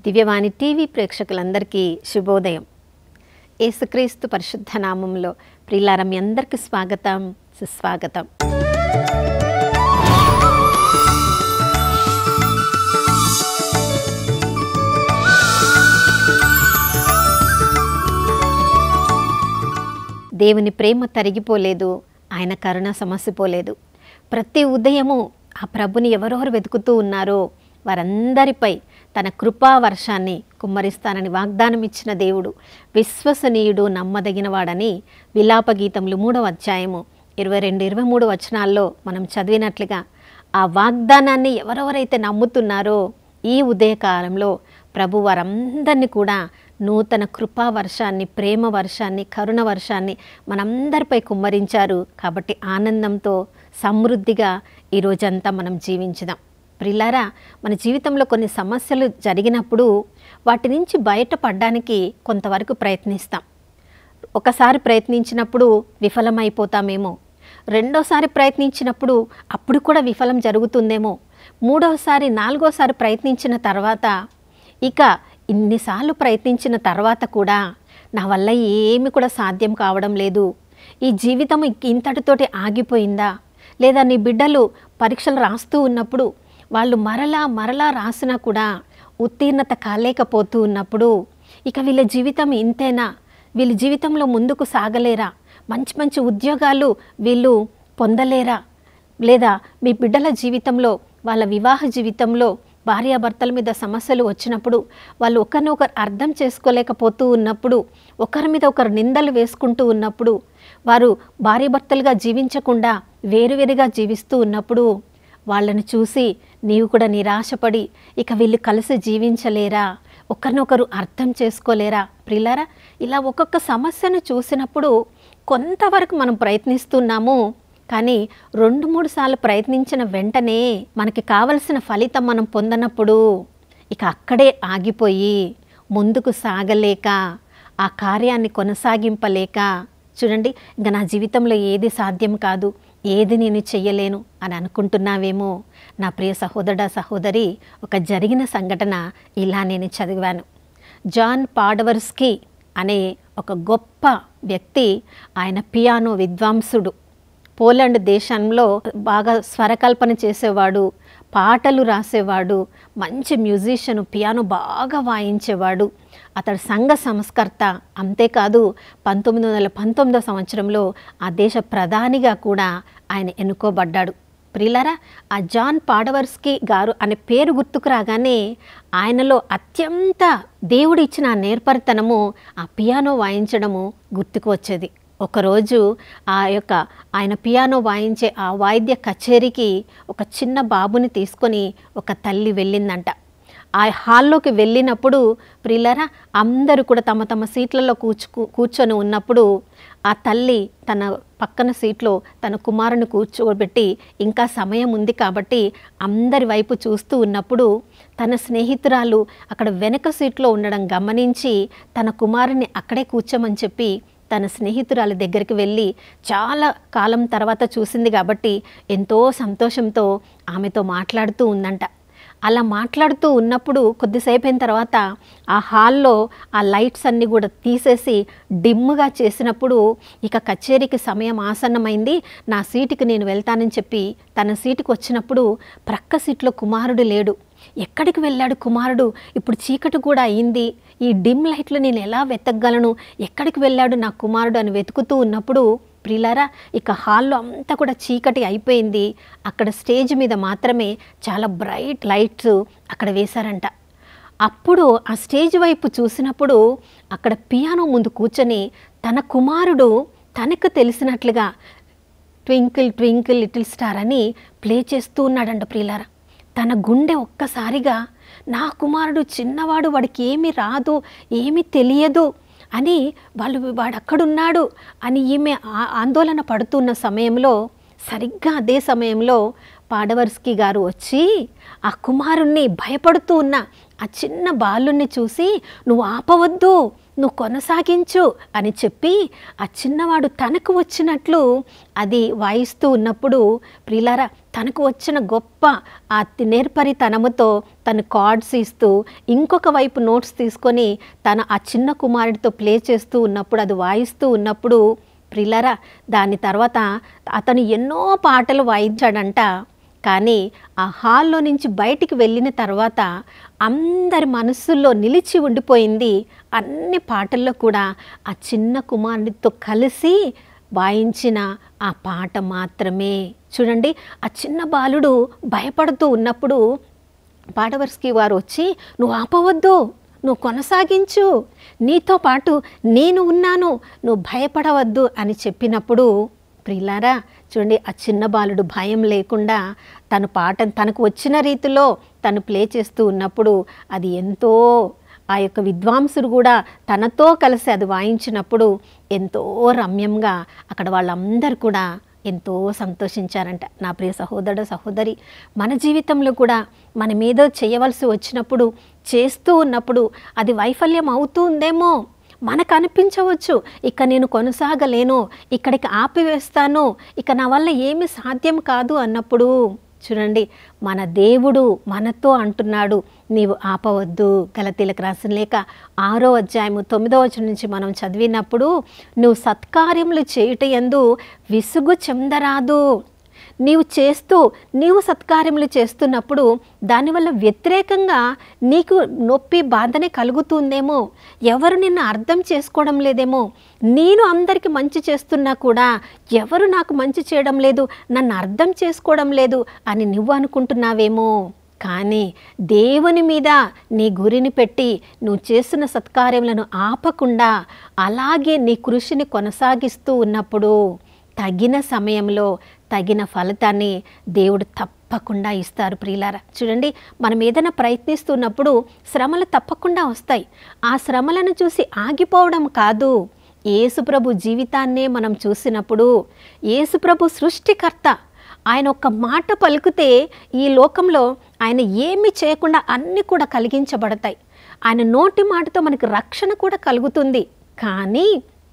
దివ్యవాణి TV ప్రేక్షకులందరికీ శుభోదయం యేసుక్రీస్తు పరిశుద్ధ నామంలో ప్రియులారా మీ అందరికీ స్వాగతం సుస్వాగతం దేవుని ప్రేమ తరిగిపోలేదు ఆయన కరుణ సమసిపోలేదు ప్రతి ఉదయము ఆ ప్రభుని ఎవరెవరు వెతుకుతూ ఉన్నారో వారందరిపై తన కృపా వర్షాన్ని కుమ్మరిస్తానని వాగ్దానం ఇచ్చిన దేవుడు విశ్వసనీయుడు నమ్మదగినవాడని విలాప గీతములు మూడవ అధ్యాయము ఇరవై రెండు ఇరవై మూడు వచనాల్లో మనం చదివినట్లుగా ఆ వాగ్దానాన్ని ఎవరెవరైతే నమ్ముతున్నారో ఈ ఉదయకాలంలో ప్రభు వారందరినీ కూడా నూతన కృపా వర్షాన్ని ప్రేమ వర్షాన్ని కరుణ వర్షాన్ని మనందరిపై కుమ్మరించారు కాబట్టి ఆనందంతో సమృద్ధిగా ఈ రోజంతా మనం జీవించుదాం ప్రిల్లారా మన జీవితంలో కొన్ని సమస్యలు జరిగినప్పుడు వాటి నుంచి బయటపడడానికి కొంతవరకు ప్రయత్నిస్తాం ఒకసారి ప్రయత్నించినప్పుడు విఫలమైపోతామేమో రెండోసారి ప్రయత్నించినప్పుడు అప్పుడు కూడా విఫలం జరుగుతుందేమో మూడవసారి నాలుగోసారి ప్రయత్నించిన తర్వాత ఇక ఇన్నిసార్లు ప్రయత్నించిన తర్వాత కూడా నా వల్ల ఏమి కూడా సాధ్యం కావడం లేదు ఈ జీవితం ఇంతటితోటి ఆగిపోయిందా లేదా నీ బిడ్డలు పరీక్షలు రాస్తూ ఉన్నప్పుడు వాళ్ళు మరలా మరలా రాసినా కూడా ఉత్తీర్ణత కాలేకపోతూ ఉన్నప్పుడు ఇక వీళ్ళ జీవితం ఇంతేనా వీళ్ళ జీవితంలో ముందుకు సాగలేరా మంచి మంచి ఉద్యోగాలు వీళ్ళు పొందలేరా లేదా మీ బిడ్డల జీవితంలో వాళ్ళ వివాహ జీవితంలో భార్యాభర్తల మీద సమస్యలు వచ్చినప్పుడు వాళ్ళు ఒకరినొకరు అర్థం చేసుకోలేకపోతూ ఉన్నప్పుడు ఒకరి మీద ఒకరు నిందలు వేసుకుంటూ ఉన్నప్పుడు వారు భార్యాభర్తలుగా జీవించకుండా వేరువేరుగా జీవిస్తూ ఉన్నప్పుడు వాళ్ళని చూసి నీవు కూడా నిరాశపడి ఇక వీళ్ళు కలిసి జీవించలేరా ఒకరినొకరు అర్థం చేసుకోలేరా ప్రిలారా ఇలా ఒక్కొక్క సమస్యను చూసినప్పుడు కొంతవరకు మనం ప్రయత్నిస్తున్నాము కానీ రెండు మూడు సార్లు ప్రయత్నించిన వెంటనే మనకి కావలసిన ఫలితం మనం పొందనప్పుడు ఇక అక్కడే ఆగిపోయి ముందుకు సాగలేక ఆ కార్యాన్ని కొనసాగింపలేక చూడండి ఇంకా నా జీవితంలో ఏది సాధ్యం కాదు ఏది నేను చెయ్యలేను అని అనుకుంటున్నావేమో నా ప్రియ సహోదర సహోదరి ఒక జరిగిన సంఘటన ఇలా నేను చదివాను జాన్ పాడవర్స్కి అనే ఒక గొప్ప వ్యక్తి ఆయన పియానో విద్వాంసుడు పోలాండ్ దేశంలో బాగా స్వరకల్పన చేసేవాడు పాటలు రాసేవాడు మంచి మ్యూజిషియన్ పియానో బాగా వాయించేవాడు అతడు సంఘ సంస్కర్త అంతేకాదు పంతొమ్మిది వందల పంతొమ్మిదో సంవత్సరంలో ఆ దేశ ప్రధానిగా కూడా ఆయన ఎన్నుకోబడ్డాడు ప్రియులారా ఆ జాన్ పాడవర్స్కి గారు అనే పేరు గుర్తుకు రాగానే ఆయనలో అత్యంత దేవుడు ఇచ్చిన ఆ నేర్పరితనము ఆ పియానో వాయించడము గుర్తుకు వచ్చేది ఒకరోజు ఆ యొక్క ఆయన పియానో వాయించే ఆ వాయిద్య కచేరీకి ఒక చిన్న బాబుని తీసుకొని ఒక తల్లి వెళ్ళిందంట ఆ హాల్లోకి వెళ్ళినప్పుడు ప్రియులరా అందరూ కూడా తమ తమ సీట్లలో కూర్చు కూర్చొని ఉన్నప్పుడు ఆ తల్లి తన పక్కన సీట్లో తన కుమారుని కూర్చోబెట్టి ఇంకా సమయం ఉంది కాబట్టి అందరి వైపు చూస్తూ ఉన్నప్పుడు తన స్నేహితురాలు అక్కడ వెనక సీట్లో ఉండడం గమనించి తన కుమారుని అక్కడే కూర్చోమని చెప్పి తన స్నేహితురాలి దగ్గరికి వెళ్ళి చాలా కాలం తర్వాత చూసింది కాబట్టి ఎంతో సంతోషంతో ఆమెతో మాట్లాడుతూ ఉందంట అలా మాట్లాడుతూ ఉన్నప్పుడు కొద్దిసేపు అయిన తర్వాత ఆ హాల్లో ఆ లైట్స్ అన్నీ కూడా తీసేసి డిమ్గా చేసినప్పుడు ఇక కచేరీకి సమయం ఆసన్నమైంది నా సీటుకి నేను వెళ్తానని చెప్పి తన సీటుకి వచ్చినప్పుడు ప్రక్క సీట్లో కుమారుడు లేడు ఎక్కడికి వెళ్ళాడు కుమారుడు ఇప్పుడు చీకటి కూడా అయింది ఈ డిమ్ లైట్లు నేను ఎలా వెతకగలను ఎక్కడికి వెళ్ళాడు నా కుమారుడు అని వెతుకుతూ ఉన్నప్పుడు ప్రిలారా ఇక హాల్లో అంతా కూడా చీకటి అయిపోయింది అక్కడ స్టేజ్ మీద మాత్రమే చాలా బ్రైట్ లైట్స్ అక్కడ వేశారంట అప్పుడు ఆ స్టేజ్ వైపు చూసినప్పుడు అక్కడ పియానో ముందు కూర్చొని తన కుమారుడు తనకు తెలిసినట్లుగా ట్వింకిల్ ట్వింకిల్ లిటిల్ స్టార్ అని ప్లే చేస్తూ ఉన్నాడంట ప్రియులారా తన గుండె ఒక్కసారిగా నా కుమారుడు చిన్నవాడు వాడికి ఏమి రాదు ఏమి తెలియదు అని వాళ్ళు వాడు అక్కడున్నాడు అని ఈమె ఆ- ఆందోళన పడుతున్న సమయంలో సరిగ్గా అదే సమయంలో పాడవర్స్కి గారు వచ్చి ఆ కుమారుణ్ణి భయపడుతూ ఉన్న ఆ చిన్న బాలుణ్ణి చూసి నువ్వు ఆపవద్దు నువ్వు కొనసాగించు అని చెప్పి ఆ చిన్నవాడు తనకు వచ్చినట్లు అది వాయిస్తూ ఉన్నప్పుడు ప్రియులారా తనకు వచ్చిన గొప్ప ఆ నేర్పరితనముతో తను కార్డ్స్ ఇస్తూ ఇంకొక వైపు నోట్స్ తీసుకొని తన ఆ చిన్న కుమారుడితో ప్లే చేస్తూ ఉన్నప్పుడు అది వాయిస్తూ ఉన్నప్పుడు ప్రిల్లరా దాని తర్వాత అతను ఎన్నో పాటలు వాయించాడంట కానీ ఆ హాల్లో నుంచి బయటికి వెళ్ళిన తర్వాత అందరి మనస్సుల్లో నిలిచి ఉండిపోయింది అన్ని పాటల్లో కూడా ఆ చిన్న కుమారుడితో కలిసి వాయించిన ఆ పాట మాత్రమే చూడండి ఆ చిన్న బాలుడు భయపడుతూ ఉన్నప్పుడు పాటవర్స్కి వారు వచ్చి నువ్వు ఆపవద్దు నువ్వు కొనసాగించు నీతో పాటు నేను ఉన్నాను నువ్వు భయపడవద్దు అని చెప్పినప్పుడు ప్రియులారా చూడండి ఆ చిన్న బాలుడు భయం లేకుండా తన పాటను తనకు వచ్చిన రీతిలో తను ప్లే చేస్తూ ఉన్నప్పుడు అది ఎంతో ఆ యొక్క విద్వాంసుడు కూడా తనతో కలిసి అది వాయించినప్పుడు ఎంతో రమ్యంగా అక్కడ వాళ్ళందరూ కూడా ఎంతో సంతోషించారంట నా ప్రియ సహోదరుడు సహోదరి మన జీవితంలో కూడా మన మీద చేయవలసి వచ్చినప్పుడు చేస్తూ ఉన్నప్పుడు అది వైఫల్యం అవుతూ ఉందేమో మనకు అనిపించవచ్చు ఇక నేను కొనసాగలేను ఇక్కడికి ఆపివేస్తాను ఇక నా వల్ల ఏమి సాధ్యం కాదు అన్నప్పుడు చూడండి మన దేవుడు మనతో అంటున్నాడు నీవు ఆపవద్దు గలతీలకు రాసిన లేక ఆరో అధ్యాయము తొమ్మిదో వచనం నుంచి మనం చదివినప్పుడు నువ్వు సత్కార్యములు చేయుట యందు విసుగు చెందరాదు నీవు చేస్తూ నీవు సత్కార్యములు చేస్తున్నప్పుడు దానివల్ల వ్యతిరేకంగా నీకు నొప్పి బాధనే కలుగుతుందేమో ఎవరు నిన్ను అర్థం చేసుకోవడం లేదేమో నేను అందరికీ మంచి చేస్తున్నా కూడా ఎవరు నాకు మంచి చేయడం లేదు నన్ను అర్థం చేసుకోవడం లేదు అని నువ్వు అనుకుంటున్నావేమో కానీ దేవుని మీద నీ గురిని పెట్టి నువ్వు చేస్తున్న సత్కార్యములను ఆపకుండా అలాగే నీ కృషిని కొనసాగిస్తూ ఉన్నప్పుడు తగిన సమయంలో తగిన ఫలితాన్ని దేవుడు తప్పకుండా ఇస్తారు ప్రియులారా చూడండి మనం ఏదైనా ప్రయత్నిస్తున్నప్పుడు శ్రమలు తప్పకుండా వస్తాయి ఆ శ్రమలను చూసి ఆగిపోవడం కాదు యేసుప్రభు జీవితాన్నే మనం చూసినప్పుడు యేసుప్రభు సృష్టికర్త ఆయన ఒక్క మాట పలుకుతే ఈ లోకంలో ఆయన ఏమి చేయకుండా అన్నీ కూడా కలిగించబడతాయి ఆయన నోటి మాటతో మనకి రక్షణ కూడా కలుగుతుంది కానీ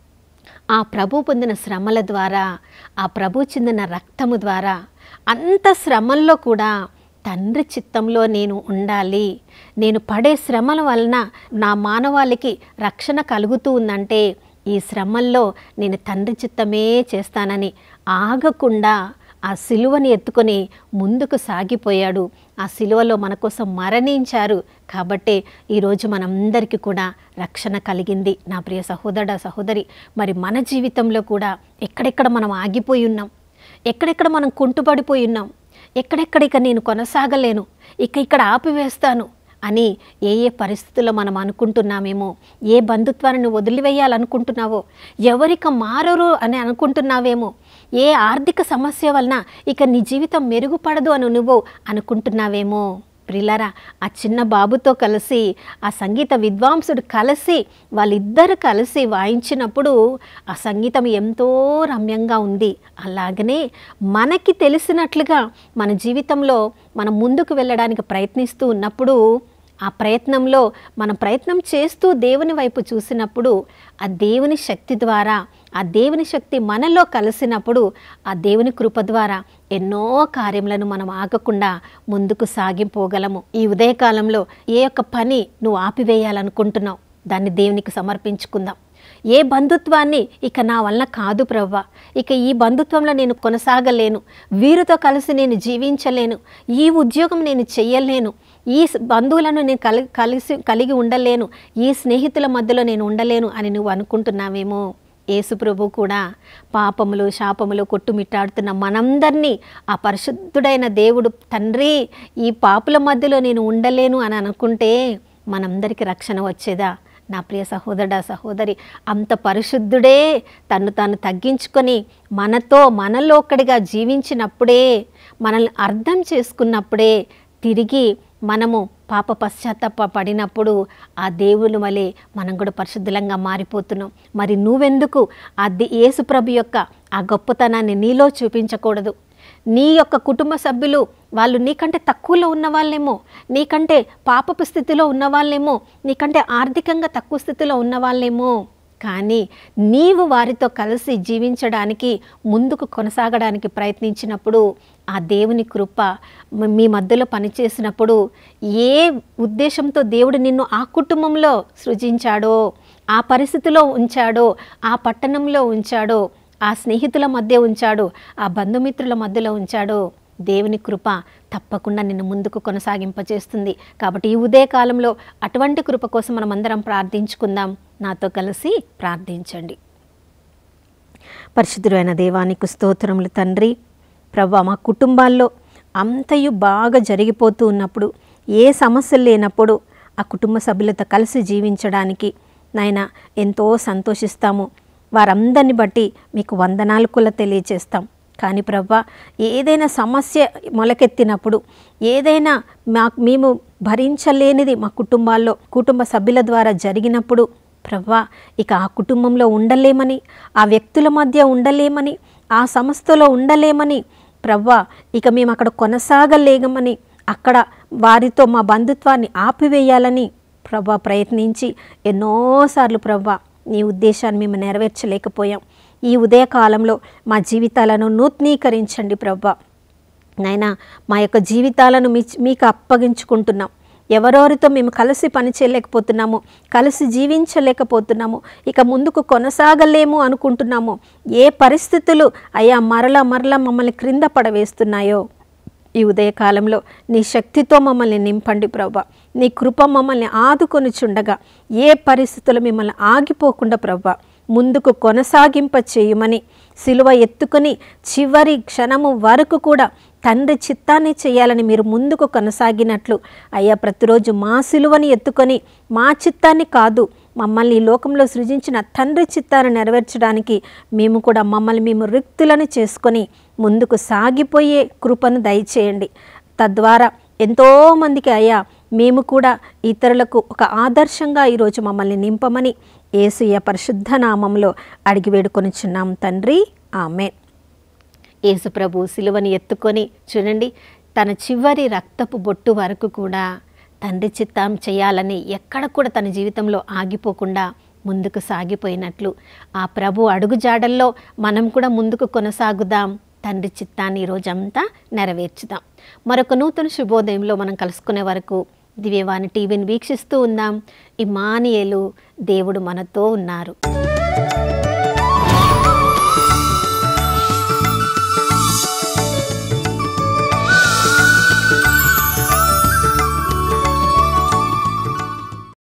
ఆ ప్రభు పొందిన శ్రమల ద్వారా ఆ ప్రభు చెందిన రక్తము ద్వారా అంత శ్రమల్లో కూడా తండ్రి చిత్తంలో నేను ఉండాలి నేను పడే శ్రమల వలన నా మానవాళికి రక్షణ కలుగుతూ ఉందంటే ఈ శ్రమల్లో నేను తండ్రి చిత్తమే చేస్తానని ఆగకుండా ఆ సిలువని ఎత్తుకొని ముందుకు సాగిపోయాడు ఆ సిలువలో మన కోసం మరణించారు కాబట్టే ఈరోజు మనందరికీ కూడా రక్షణ కలిగింది నా ప్రియ సహోదర సహోదరి మరి మన జీవితంలో కూడా ఎక్కడెక్కడ మనం ఆగిపోయి ఉన్నాం ఎక్కడెక్కడ మనం కుంటుపడిపోయి ఉన్నాం ఎక్కడెక్కడ ఇక నేను కొనసాగలేను ఇక ఇక్కడ ఆపివేస్తాను అని ఏ ఏ పరిస్థితుల్లో మనం అనుకుంటున్నామేమో ఏ బంధుత్వాన్ని నువ్వు వదిలివేయాలనుకుంటున్నావో ఎవరిక మారరు అని అనుకుంటున్నావేమో ఏ ఆర్థిక సమస్య వలన ఇక నీ జీవితం మెరుగుపడదు అని నువ్వు అనుకుంటున్నావేమో ప్రిల్లరా ఆ చిన్న బాబుతో కలిసి ఆ సంగీత విద్వాంసుడు కలిసి వాళ్ళిద్దరు కలిసి వాయించినప్పుడు ఆ సంగీతం ఎంతో రమ్యంగా ఉంది అలాగనే మనకి తెలిసినట్లుగా మన జీవితంలో మనం ముందుకు వెళ్ళడానికి ప్రయత్నిస్తూ ఉన్నప్పుడు ఆ ప్రయత్నంలో మనం ప్రయత్నం చేస్తూ దేవుని వైపు చూసినప్పుడు ఆ దేవుని శక్తి ద్వారా ఆ దేవుని శక్తి మనలో కలిసినప్పుడు ఆ దేవుని కృప ద్వారా ఎన్నో కార్యములను మనం ఆగకుండా ముందుకు సాగిపోగలము ఈ ఉదయకాలంలో ఏ ఒక్క పని నువ్వు ఆపివేయాలనుకుంటున్నావు దాన్ని దేవునికి సమర్పించుకుందాం ఏ బంధుత్వాన్ని ఇక నా వల్ల కాదు ప్రవ్వ ఇక ఈ బంధుత్వంలో నేను కొనసాగలేను వీరితో కలిసి నేను జీవించలేను ఈ ఉద్యోగం నేను చెయ్యలేను ఈ స- బంధువులను నేను కలి కలిసి కలిగి ఉండలేను ఈ స్నేహితుల మధ్యలో నేను ఉండలేను అని నువ్వు అనుకుంటున్నావేమో యేసుప్రభు కూడా పాపములు శాపములు కొట్టుమిట్టాడుతున్న మనందరినీ ఆ పరిశుద్ధుడైన దేవుడు తండ్రి ఈ పాపుల మధ్యలో నేను ఉండలేను అని అనుకుంటే మనందరికీ రక్షణ వచ్చేదా నా ప్రియ సహోదరుడా సహోదరి అంత పరిశుద్ధుడే తను తాను తగ్గించుకొని మనతో మనలో ఒక్కడిగా జీవించినప్పుడే మనల్ని అర్థం చేసుకున్నప్పుడే తిరిగి మనము పాప పశ్చాత్తాప పడినప్పుడు ఆ దేవుని వలె మనం కూడా పరిశుద్ధులంగా మారిపోతున్నాం మరి నువ్వెందుకు ఆ ది- యేసుప్రభు యొక్క ఆ గొప్పతనాన్ని నీలో చూపించకూడదు నీ యొక్క కుటుంబ సభ్యులు వాళ్ళు నీకంటే తక్కువలో ఉన్న వాళ్ళేమో నీకంటే పాపపు స్థితిలో ఉన్న వాళ్ళేమో నీకంటే ఆర్థికంగా తక్కువ స్థితిలో ఉన్న వాళ్ళేమో కానీ నీవు వారితో కలిసి జీవించడానికి ముందుకు కొనసాగడానికి ప్రయత్నించినప్పుడు ఆ దేవుని కృప మ- మీ మధ్యలో పనిచేసినప్పుడు ఏ ఉద్దేశంతో దేవుడు నిన్ను ఆ కుటుంబంలో సృజించాడో ఆ పరిస్థితిలో ఉంచాడో ఆ పట్టణంలో ఉంచాడో ఆ స్నేహితుల మధ్య ఉంచాడో ఆ బంధుమిత్రుల మధ్యలో ఉంచాడో దేవుని కృప తప్పకుండా నిన్ను ముందుకు కొనసాగింపచేస్తుంది కాబట్టి ఈ ఉదయ కాలంలో అటువంటి కృప కోసం మనం అందరం ప్రార్థించుకుందాం నాతో కలిసి ప్రార్థించండి పరిశుద్ధుడైన దేవానికి స్తోత్రములు తండ్రి ప్రభా మా కుటుంబాల్లో అంతయు బాగా జరిగిపోతూ ఉన్నప్పుడు ఏ సమస్యలు లేనప్పుడు ఆ కుటుంబ సభ్యులతో కలిసి జీవించడానికి నాయన ఎంతో సంతోషిస్తాము వారందరిని బట్టి మీకు వందనాలు కూడా తెలియచేస్తాం కానీ ప్రభా ఏదైనా సమస్య మొలకెత్తినప్పుడు ఏదైనా మా మేము భరించలేనిది మా కుటుంబాల్లో కుటుంబ సభ్యుల ద్వారా జరిగినప్పుడు ప్రవ్వా ఇక ఆ కుటుంబంలో ఉండలేమని ఆ వ్యక్తుల మధ్య ఉండలేమని ఆ సంస్థలో ఉండలేమని ప్రవ్వా ఇక మేము అక్కడ కొనసాగలేగమని అక్కడ వారితో మా బంధుత్వాన్ని ఆపివేయాలని ప్రభా ప్రయత్నించి ఎన్నోసార్లు ప్రవ్వా నీ ఉద్దేశాన్ని మేము నెరవేర్చలేకపోయాం ఈ ఉదయకాలంలో మా జీవితాలను నూతనీకరించండి ప్రభా నాయనా మా యొక్క జీవితాలను మీ మీకు అప్పగించుకుంటున్నాం ఎవరెవరితో మేము కలిసి పని చేయలేకపోతున్నాము కలిసి జీవించలేకపోతున్నాము ఇక ముందుకు కొనసాగలేము అనుకుంటున్నాము ఏ పరిస్థితులు అయ్యా మరల మరల మమ్మల్ని క్రింద పడవేస్తున్నాయో ఈ ఉదయకాలంలో నీ శక్తితో మమ్మల్ని నింపండి ప్రభా నీ కృప మమ్మల్ని ఆదుకొని చుండగా ఏ పరిస్థితులు మిమ్మల్ని ఆగిపోకుండా ప్రభా ముందుకు కొనసాగింప చేయమని సిలువ ఎత్తుకొని చివరి క్షణము వరకు కూడా తండ్రి చిత్తాన్ని చేయాలని మీరు ముందుకు కొనసాగినట్లు అయ్యా ప్రతిరోజు మా సిలువని ఎత్తుకొని మా చిత్తాన్ని కాదు మమ్మల్ని ఈ లోకంలో సృజించిన తండ్రి చిత్తాన్ని నెరవేర్చడానికి మేము కూడా మమ్మల్ని మేము రిక్తులను చేసుకొని ముందుకు సాగిపోయే కృపను దయచేయండి తద్వారా ఎంతోమందికి అయ్యా మేము కూడా ఇతరులకు ఒక ఆదర్శంగా ఈరోజు మమ్మల్ని నింపమని ఏసుయ పరిశుద్ధ నామంలో అడిగి వేడుకొనిచున్నాం తండ్రి ఆమె యేసు ప్రభు సిలువని ఎత్తుకొని చూడండి తన చివరి రక్తపు బొట్టు వరకు కూడా తండ్రి చిత్తం చేయాలని ఎక్కడ కూడా తన జీవితంలో ఆగిపోకుండా ముందుకు సాగిపోయినట్లు ఆ ప్రభు అడుగుజాడల్లో మనం కూడా ముందుకు కొనసాగుదాం తండ్రి చిత్తాన్ని ఈ రోజంతా నెరవేర్చుదాం మరొక నూతన శుభోదయంలో మనం కలుసుకునే వరకు దివ్యవాణి టీవీని వీక్షిస్తూ ఉందాం ఇమానియేలు దేవుడు మనతో ఉన్నారు